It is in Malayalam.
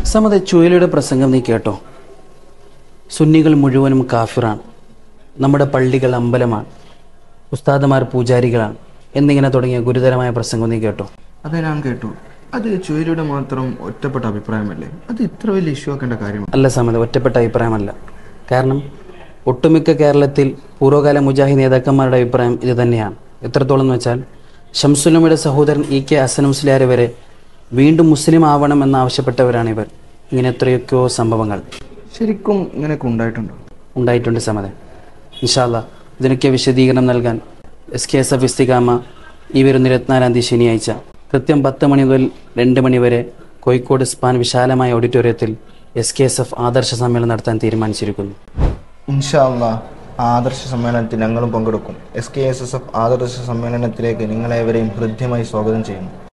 സമത ചുയലയുടെ പ്രസംഗം നീ കേട്ടോ സുന്നികൾ മുഴുവനും കാഫിറാണ് നമ്മുടെ പള്ളികൾ അമ്പലമാണ് ഉസ്താദമാർ പൂജാരികളാണ് എന്നിങ്ങനെ തുടങ്ങിയ ഗുരുതരമായ പ്രസംഗം നീ കേട്ടോ അത് ഞാൻ കേട്ടു അത് ചുയലിയുടെ മാത്രം ഒറ്റപ്പെട്ട അഭിപ്രായമല്ലേ അത് ഇത്ര വലിയ ഇഷ്യൂ ആക്കേണ്ട കാര്യമാണ് അല്ല സമത ഒറ്റപ്പെട്ട അഭിപ്രായമല്ല കാരണം ഒട്ടുമിക്ക കേരളത്തിൽ പൂർവ്വകാല മുജാഹിദ് നേതാക്കന്മാരുടെ അഭിപ്രായം ഇത് തന്നെയാണ് എത്രത്തോളം എന്ന് വെച്ചാൽ ഷംസുലമയുടെ സഹോദരൻ ഇ കെ ഹസൻ മുസ്ലിയാർ വരെ വീണ്ടും മുസ്ലിം ആവണം എന്നാവശ്യപ്പെട്ടവരാണ് ഇവർ ഇങ്ങനെ എത്രയൊക്കെയോ സംഭവങ്ങൾ ശരിക്കും ഇങ്ങനെയൊക്കെ ഉണ്ടായിട്ടുണ്ടോ ഉണ്ടായിട്ടുണ്ട് സമതെ ഇൻഷാല്ല ഇതിനൊക്കെ വിശദീകരണം നൽകാൻ S K S F Istiqama ഈ വരുന്ന ഇരുപത്തിനാലാം തീയതി ശനിയാഴ്ച കൃത്യം പത്ത് മണി മുതൽ രണ്ട് മണി വരെ കോഴിക്കോട് സ്പാൻ വിശാലമായ ഓഡിറ്റോറിയത്തിൽ എസ് കെ എസ് എഫ് ആദർശ സമ്മേളനം നടത്താൻ തീരുമാനിച്ചിരിക്കുന്നു ഇൻഷാല്ല ആദർശ സമ്മേളനത്തിൽ ഞങ്ങളും പങ്കെടുക്കും S K S S F ആദർശ സമ്മേളനത്തിലേക്ക് നിങ്ങളേവരെയും ഹൃദ്യമായി സ്വാഗതം ചെയ്യുന്നു